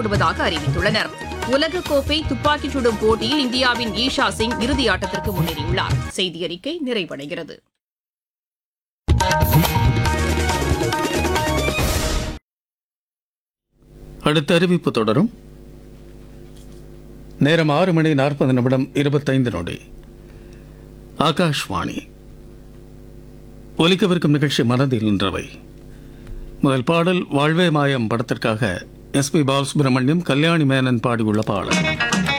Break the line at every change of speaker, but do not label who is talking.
நடத்தப்படுவதாக அறிவித்துள்ளனர் உலகக்கோப்பை துப்பாக்கிச் சுடும் போட்டியில் இந்தியாவின் ஈஷா சிங் இறுதி ஆட்டத்திற்கு முன்னேறியுள்ளார் செய்தி அறிக்கை நிறைவடைகிறது
அடுத்த அறிவிப்பு தொடரும் நேரம் ஆறு மணி நாற்பது நிமிடம் இருபத்தைந்து நொடி ஆகாஷ்வாணி ஒலிக்கவிருக்கும் நிகழ்ச்சி மனதில் நின்றவை முதல் பாடல் வாழ்வே மாயம் படத்திற்காக எஸ் பி பாலசுப்ரமணியம் கல்யாணி மேனன் பாடியுள்ள பாடல்